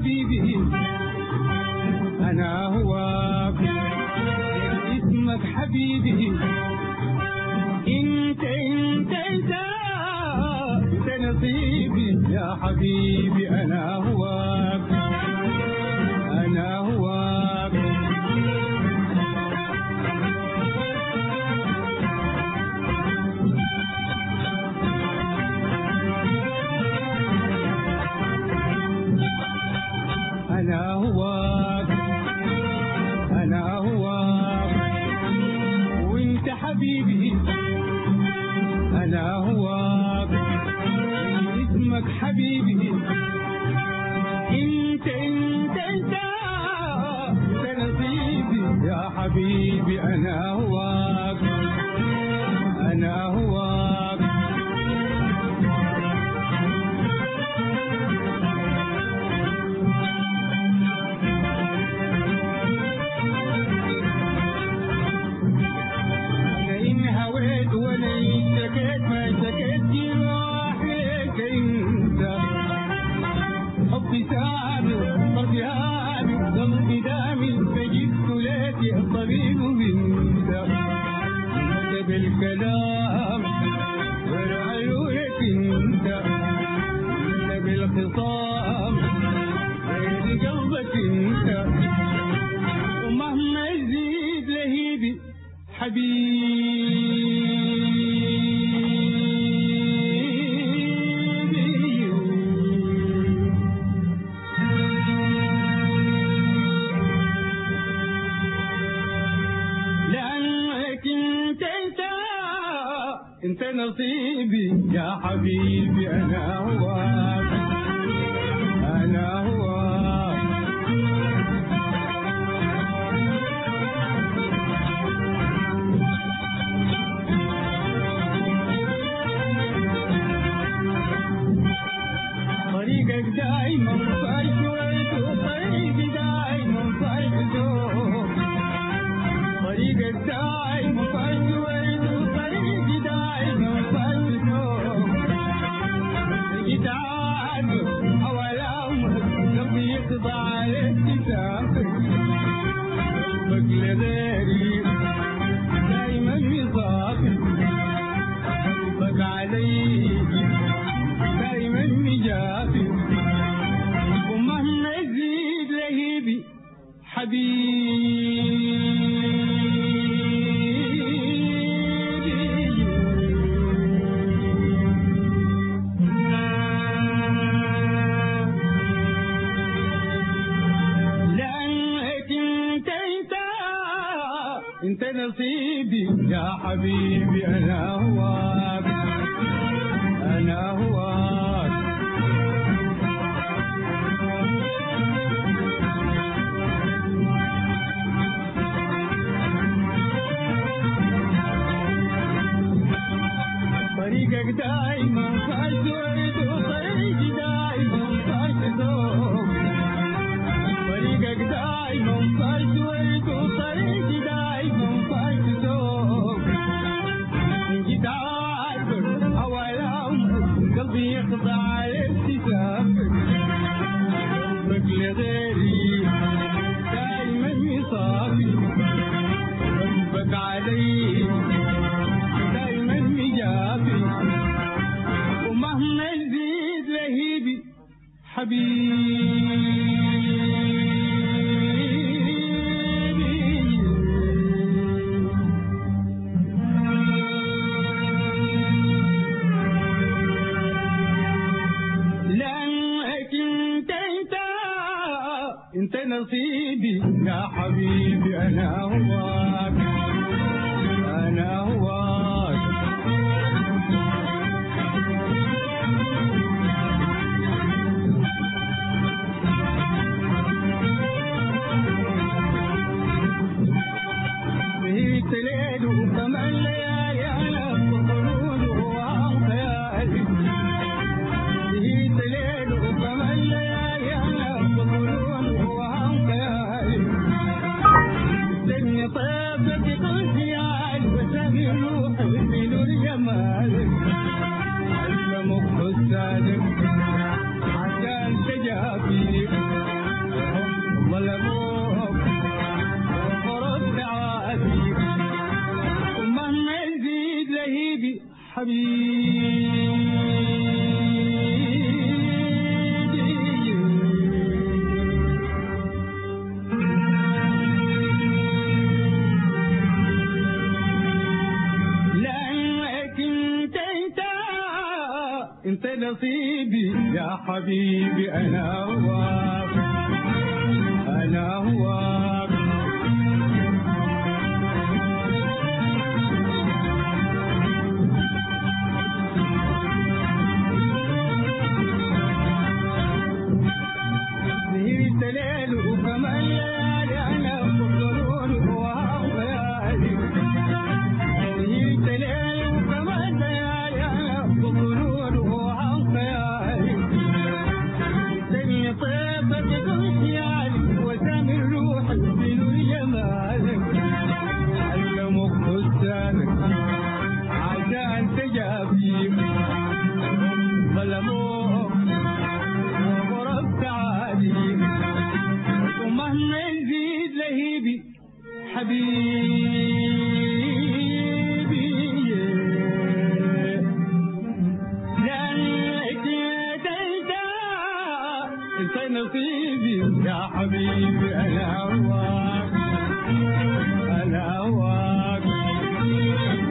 حبيبي أنا هواك اسمك حبيبي انت انت انت انت نصيبي يا حبيبي أنا هواك أنا هواك أنا هواك أنا هواك وانت حبيبي أنا هواك اسمك حبيبي انت انت انت انت نصيبي يا حبيبي أنا هواك أنا هواك أنا إن هويت ولا إن سكت ما سكت جراح لك أنت حبي سابق قلبي هابق قلبي دامي فجبت لك يا طبيب بنت أنت بالكلام والعيونك أنت أنت بالخصام غير قلبك أنت ومهما يزيد لهيبي حبيبي لأنك انت انت انت نصيبي يا حبيبي أنا هواك أنا هواك طريقك دايما فرشويت وطريقي دايما فرشوك طريقك دايما فرشويت وطريقي دايما فرشوك جيت عارف أول أمرك قلبي يخضع لابتسامتك قلبك لغيري دايما يصافي قلبك علي دايما مجافي ومهما يزيد لهيبي حبيبي لأنك انت انت انت نصيبي يا حبيبي أنا هواك أنا هواك طريقك دايما فاسود وطريقي دايما فاسد طريقك دايما فاسود وطريقي دايما فاسد جيت عارفك أول أمرك قلبي يخضع لابتسامتك قلبك لغيري دايما يصافي قلبك علي دايما مجابي ومهما يزيد لهيبي حبيبي لأنك انت انت انت نصيبي يا حبيبي أنا هواك أنا هواك سهيت ليل وثمان ليالي أنا بخلود وعم خيالي سهيت ليل وثمان ليالي أنا بخلود وعم خيالي سني طيبتي قلبي عال وسهل يا حبيبي أنا هواك أنا هواك سهرت ليل وكمان ليالي أنا بظنون وهوالي سهرت ليل وكمان ليالي أنا بظنون وهوالي سمي طيبة دنيالي وسامي الروح بنور جمالك علمك حسانك عشان تجابيك ظلموك وغربت عليك ومهما يزيد لهيبي حبيبي لأنك انت انت نصيبي يا حبيبي انا هواك انا هواك